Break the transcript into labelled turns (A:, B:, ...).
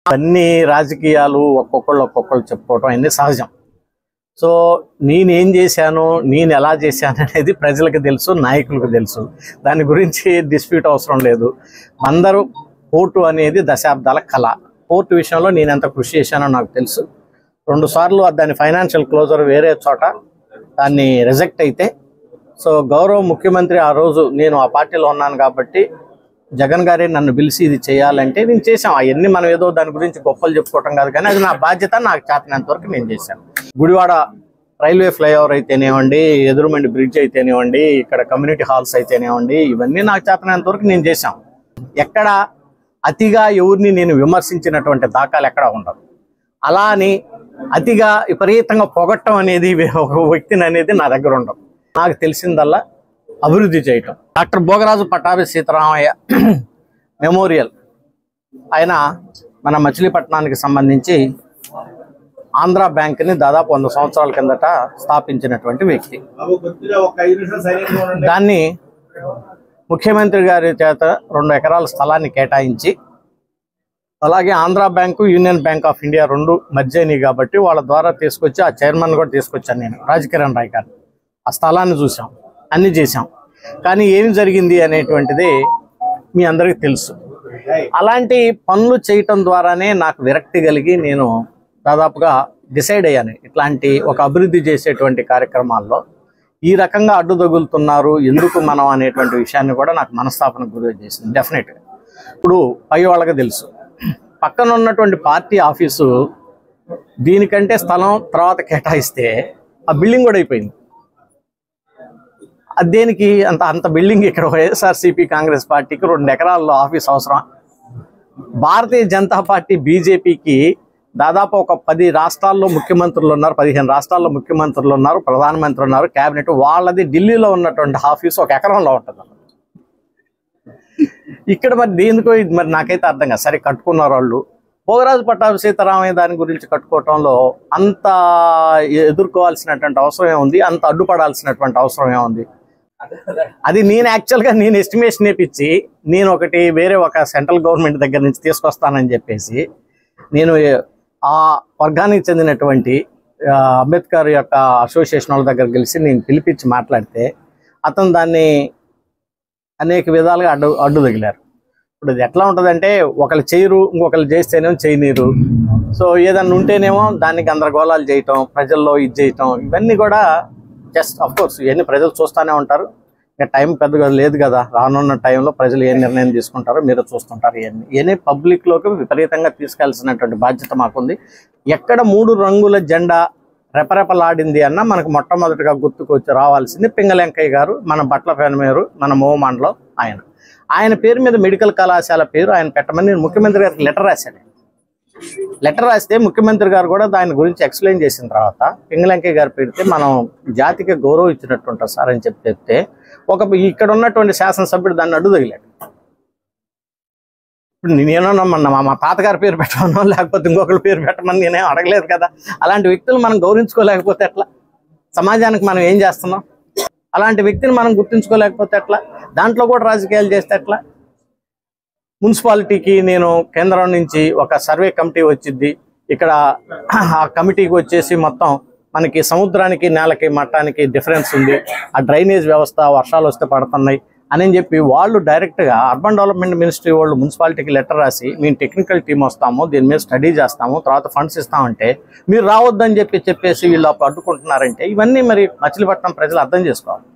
A: అన్ని రాజకీయాలు ఒక్కొక్కళ్ళు ఒక్కొక్కళ్ళు చెప్పుకోవటం అన్ని సహజం సో నేనేం చేశాను నేను ఎలా చేశాను అనేది ప్రజలకు తెలుసు నాయకులకు తెలుసు దాని గురించి డిస్ప్యూట్ అవసరం లేదు అందరూ పోర్టు అనేది దశాబ్దాల కళ పోర్టు విషయంలో నేను ఎంత కృషి చేశానో నాకు తెలుసు రెండు సార్లు దాని ఫైనాన్షియల్ క్లోజర్ వేరే చోట దాన్ని రిజెక్ట్ అయితే సో గౌరవ ముఖ్యమంత్రి ఆ రోజు నేను ఆ పార్టీలో ఉన్నాను కాబట్టి జగన్ గారే నన్ను పిలిచి ఇది చేయాలంటే నేను చేశాం అవన్నీ మనం ఏదో దాని గురించి గొప్పలు చెప్పుకోవటం కాదు కానీ అది నా బాధ్యత నాకు చేతనంత వరకు నేను చేశాను గుడివాడ రైల్వే ఫ్లైఓవర్ అయితేనేవ్వండి ఎదురుమండి బ్రిడ్జ్ అయితేనేవ్వండి ఇక్కడ కమ్యూనిటీ హాల్స్ అయితేనేవ్వండి ఇవన్నీ నాకు చేతనంత వరకు నేను చేశాం ఎక్కడ అతిగా ఎవరిని నేను విమర్శించినటువంటి దాఖలు ఎక్కడ ఉండదు అలా అని అతిగా విపరీతంగా పొగట్టం అనేది ఒక వ్యక్తిని అనేది నా దగ్గర ఉండదు నాకు తెలిసిందల్లా అభివృద్ధి చేయటం డాక్టర్ భోగరాజు పట్టాభి సీతారామయ్య మెమోరియల్ ఆయన మన మచిలీపట్నానికి సంబంధించి ఆంధ్ర బ్యాంక్ని దాదాపు వంద సంవత్సరాల కిందట స్థాపించినటువంటి వ్యక్తి దాన్ని ముఖ్యమంత్రి గారి చేత రెండు ఎకరాల స్థలాన్ని కేటాయించి అలాగే Andhra bank union bank of India రెండు మధ్య అయినాయి కాబట్టి వాళ్ళ ద్వారా తీసుకొచ్చి ఆ చైర్మన్ కూడా తీసుకొచ్చాను నేను రాజకిరణ్ రాయ్ గారు ఆ స్థలాన్ని చూసాం అన్ని చేశాం కానీ ఏం జరిగింది అనేటువంటిది మీ అందరికీ తెలుసు అలాంటి పనులు చేయటం ద్వారానే నాకు విరక్తి కలిగి నేను దాదాపుగా డిసైడ్ అయ్యాను ఇట్లాంటి ఒక అభివృద్ధి చేసేటువంటి కార్యక్రమాల్లో ఈ రకంగా అడ్డు తగులుతున్నారు ఎందుకు మనం అనేటువంటి విషయాన్ని కూడా నాకు మనస్తాపన గురి చేసింది డెఫినెట్గా ఇప్పుడు పై వాళ్ళకి తెలుసు పక్కన ఉన్నటువంటి పార్టీ ఆఫీసు దీనికంటే స్థలం తర్వాత కేటాయిస్తే ఆ బిల్డింగ్ కూడా అయిపోయింది అది దేనికి అంత అంత బిల్డింగ్ ఇక్కడ వైఎస్ఆర్సీపీ కాంగ్రెస్ పార్టీకి రెండు ఎకరాల్లో ఆఫీస్ అవసరం భారతీయ జనతా పార్టీ బీజేపీకి దాదాపు ఒక పది రాష్ట్రాల్లో ముఖ్యమంత్రులు ఉన్నారు పదిహేను రాష్ట్రాల్లో ముఖ్యమంత్రులు ఉన్నారు ప్రధానమంత్రి ఉన్నారు కేబినెట్ వాళ్ళది ఢిల్లీలో ఉన్నటువంటి ఆఫీస్ ఒక ఎకరంలో ఉంటుంది ఇక్కడ మరి దేనికో ఇది మరి నాకైతే అర్థం కాదు సరే కట్టుకున్నారు వాళ్ళు భోగరాజు పట్టాభి సీతారామయ్య దాని గురించి కట్టుకోవటంలో అంత ఎదుర్కోవాల్సినటువంటి అవసరం ఏముంది అంత అడ్డుపడాల్సినటువంటి అవసరం ఏముంది అది నేను యాక్చువల్గా నేను ఎస్టిమేషన్ వేపించి నేను ఒకటి వేరే ఒక సెంట్రల్ గవర్నమెంట్ దగ్గర నుంచి తీసుకొస్తానని చెప్పేసి నేను ఆ వర్గానికి చెందినటువంటి ఆ, అంబేద్కర్ యొక్క అసోసియేషన్ వాళ్ళ దగ్గర కలిసి నేను పిలిపించి మాట్లాడితే అతను దాన్ని అనేక విధాలుగా అడ్డు అడ్డు తగిలారు ఇప్పుడు ఇది ఎట్లా ఉంటుందంటే ఒకళ్ళు చేయరు ఇంకొకళ్ళు చేస్తేనేమో చేయనీరు సో ఏదన్నా ఉంటేనేమో దాన్ని గందరగోళాలు చేయటం ప్రజల్లో ఇది చేయటం ఇవన్నీ కూడా జస్ట్ అఫ్ కోర్స్ ఇవన్నీ ప్రజలు చూస్తూనే ఉంటారు ఇంకా టైం పెద్దగా లేదు కదా రానున్న టైంలో ప్రజలు ఏ నిర్ణయం తీసుకుంటారో మీరు చూస్తుంటారు ఇవన్నీ ఇవన్నీ పబ్లిక్లోకి విపరీతంగా తీసుకెళ్లాల్సినటువంటి బాధ్యత మాకుంది ఎక్కడ మూడు రంగుల జెండా రెపరెపలాడింది అన్న మనకు మొట్టమొదటిగా గుర్తుకు వచ్చి రావాల్సింది పింగళెంకయ్య గారు మన బట్ల ఫెనమేరు మన మోమాన్లో ఆయన ఆయన పేరు మీద మెడికల్ కళాశాల పేరు ఆయన పెట్టమని నేను ముఖ్యమంత్రి గారికి లెటర్ రాశాను లెటర్ రాస్తే ముఖ్యమంత్రి గారు కూడా దాని గురించి ఎక్స్ప్లెయిన్ చేసిన తర్వాత పింగళంకయ్య గారు పెడితే మనం జాతికి గౌరవం ఇచ్చినట్టు ఉంటుంది సార్ అని చెప్పి చెప్తే ఒక ఇక్కడ ఉన్నటువంటి శాసనసభ్యుడు దాన్ని అడ్డు తగిలాడు ఇప్పుడు నేనేమన్నా మన మా మా తాతగారి పేరు పెట్టమనో లేకపోతే ఇంకొకరి పేరు పెట్టమని నేనేం అడగలేదు కదా అలాంటి వ్యక్తులు మనం గౌరవించుకోలేకపోతే ఎట్లా సమాజానికి మనం ఏం చేస్తున్నాం అలాంటి వ్యక్తిని మనం గుర్తించుకోలేకపోతే ఎట్లా దాంట్లో కూడా రాజకీయాలు చేస్తే ఎట్లా మున్సిపాలిటీకి నేను కేంద్రం నుంచి ఒక సర్వే కమిటీ వచ్చింది ఇక్కడ ఆ కమిటీకి వచ్చేసి మొత్తం మనకి సముద్రానికి నేలకి మట్టానికి డిఫరెన్స్ ఉంది ఆ డ్రైనేజ్ వ్యవస్థ వర్షాలు వస్తే పడుతున్నాయి అని చెప్పి వాళ్ళు డైరెక్ట్గా అర్బన్ డెవలప్మెంట్ మినిస్ట్రీ వాళ్ళు మున్సిపాలిటీకి లెటర్ రాసి మేము టెక్నికల్ టీం వస్తాము దీని మీద స్టడీ చేస్తాము తర్వాత ఫండ్స్ ఇస్తామంటే మీరు రావద్దని చెప్పి చెప్పేసి వీళ్ళు అప్పుడు అడ్డుకుంటున్నారంటే ఇవన్నీ మరి మచిలీపట్నం ప్రజలు అర్థం చేసుకోవాలి